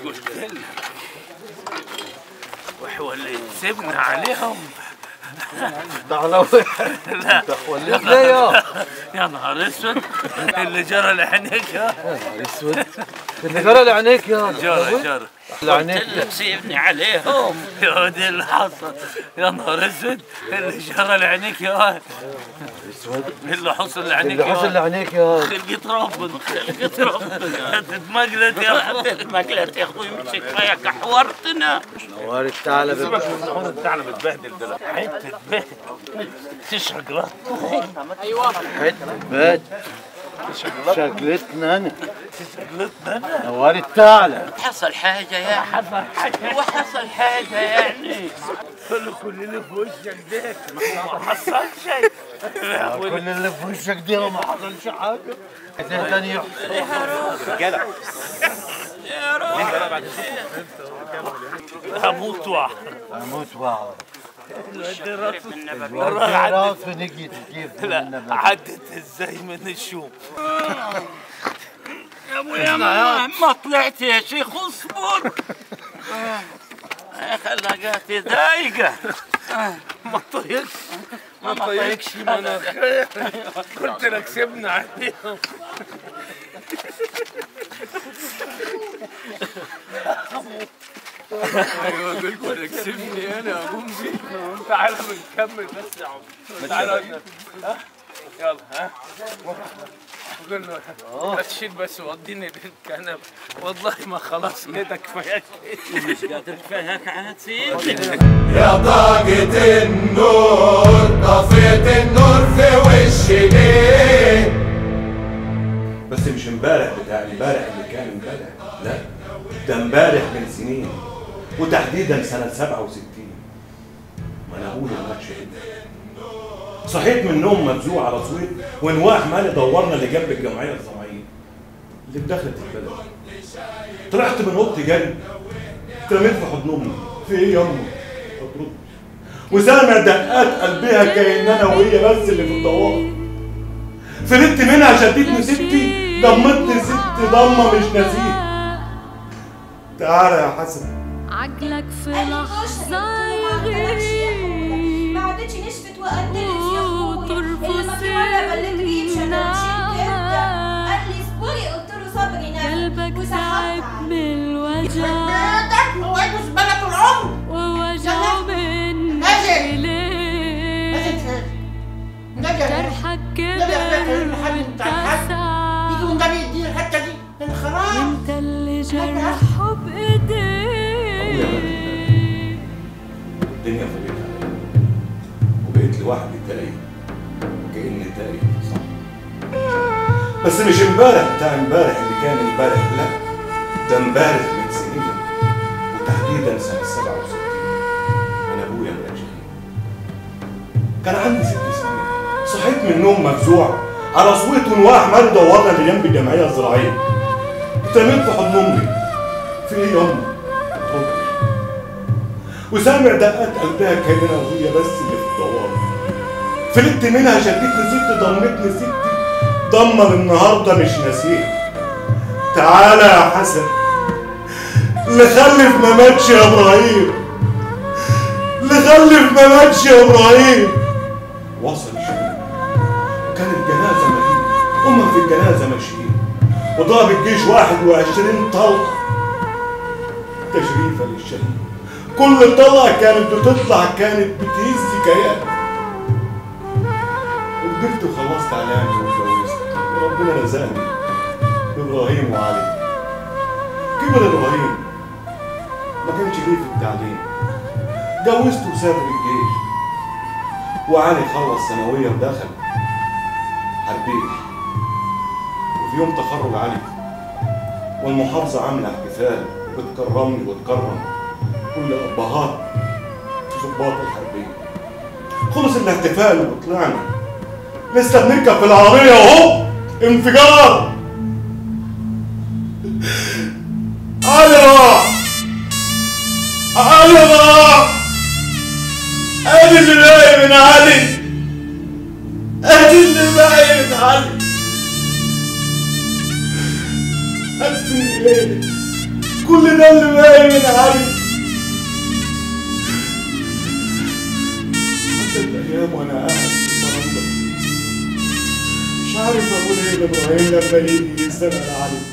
قلت لك وحوليت سيبنا عليهم تعالوا لا وليت ليه يا يا نهار اسود اللي جرى لعينيك يا نهار اسود اللي جرى لعينيك يا جرى جرى لعينيك قلت لك سيبني عليهم يا ودي اللي حصل يا نهار اسود اللي جرى لعينيك يا اسود اللي حصل لعينيك اللي حصل يا لعينيك يا خلقة ربنا خلقة ربنا تتمقلت يا تتمقلت يا اخوي مش كفايه كحورتنا نوار الثعلب الحوض الثعلب اتبهدل دلوقتي حته بهدل تشرق راسك حته بيت شكلتنا انا شكلتنا انا نوار الثعلب حصل حاجه يا حصل حاجه وحصل حاجه يعني كل كل اللي في وشك ده ما حصل شيء كل اللي في وشك دي ما حصلش حاجه ده تاني يحصل هموت واحد اموت واعرف الراجل عدت راس نجي كيف لا عدت ازاي من الشوم يا ابويا ما, ما طلعت يا شيخ اصبر خلقاتي ضايقه ما طيقش ما طيقش مناخير قلت لك سيبنا عليهم ايوه قلت لك سيبني انا اقوم بيه تعالى بنكمل بس يا عم تعالى ها يلا ها قول له لا تشيل بس وديني للكنبه والله ما خلاص كده كفايه مش قادر كفايه عاد سيبني يا طاقة النور طفيت النور في وشي ليه بس مش امبارح بتاع امبارح اللي كان امبارح لا ده امبارح من سنين وتحديدا سنة 67 ما انا اقول ما شهد صحيت من النوم مفزوع على صويت ونواح مالي دورنا اللي جنب الجمعية الزراعية اللي بدخلت البلد طلعت من اوضتي جري اترميت في حضن امي في ايه يا امي؟ بترد وسامع دقات قلبها كأن انا وهي بس اللي في الدوار فلت منها شدتني ستي ضمتني ست ضمه مش نسيت تعالى يا حسن عقلك في قال لي خش لحظة قلت له ما عملتش يا أخويا. ما يغيب عادتش نشفت وقدرت يا اخويا وترفض اللي ما في مره بلت ريق شناتشين كده قال لي اصبري قلت له صبري نفسي قلبك وسحبت تعب عليه. من الوجع بيتك هو يجوز بلد العمر ووجعه منك نازل. ليه نجح جرحك يلا يا أخويا، كبر الحاج بتاع الحاج. يجي واتسع والنبي يديني الحته دي من خلاص انت اللي جرحه بايديك الدنيا فضيت عليا وبقيت لوحدي تايه كأني تايه صح بس مش امبارح بتاع امبارح اللي كان امبارح لا ده امبارح من سنين وتحديدا سنة 67 أنا أبويا ما كانش هنا. كان عندي ست سنين صحيت من النوم مفزوع على صويت ونواح مال دورنا اللي جنب الجمعية الزراعية اترميت في حضن أمي في إيه يا أمي؟ بتردش. وسامع دقات قلبها كأنها وهي بس اللي في الدوار فلت منها شدتني ست ضمتني ستي ضمر النهارده مش ناسيه تعالى يا حسن اللي خلف ما ماتش يا ابراهيم اللي خلف ما ماتش يا ابراهيم وصل الشهيد وكانت جنازه مهيبه هما في الجنازه ماشيين وضرب الجيش 21 طلقه تشريفا للشهيد كل طلقه كانت بتطلع كانت بتهز كيان وكبرت وخلصت علامي واتجوزت وربنا رزقني بابراهيم وعلي كبر ابراهيم ما كانش ليه في التعليم جوزته وسافر الجيش وعلي خلص ثانويه ودخل حربيه وفي يوم تخرج علي والمحافظه عامله احتفال بتكرمني وتكرم كل ابهات ضباط الحربيه خلص الاحتفال وطلعنا لسه بنركب في العربيه اهو انفجار علي راح علي راح ادي اللي باقي من علي ادي اللي باقي من علي الف ليله كل ده اللي باقي من علي حتى الايام وانا قاعد في البرندة مش عارف اقول ايه لابراهيم لما يجي يسال على علي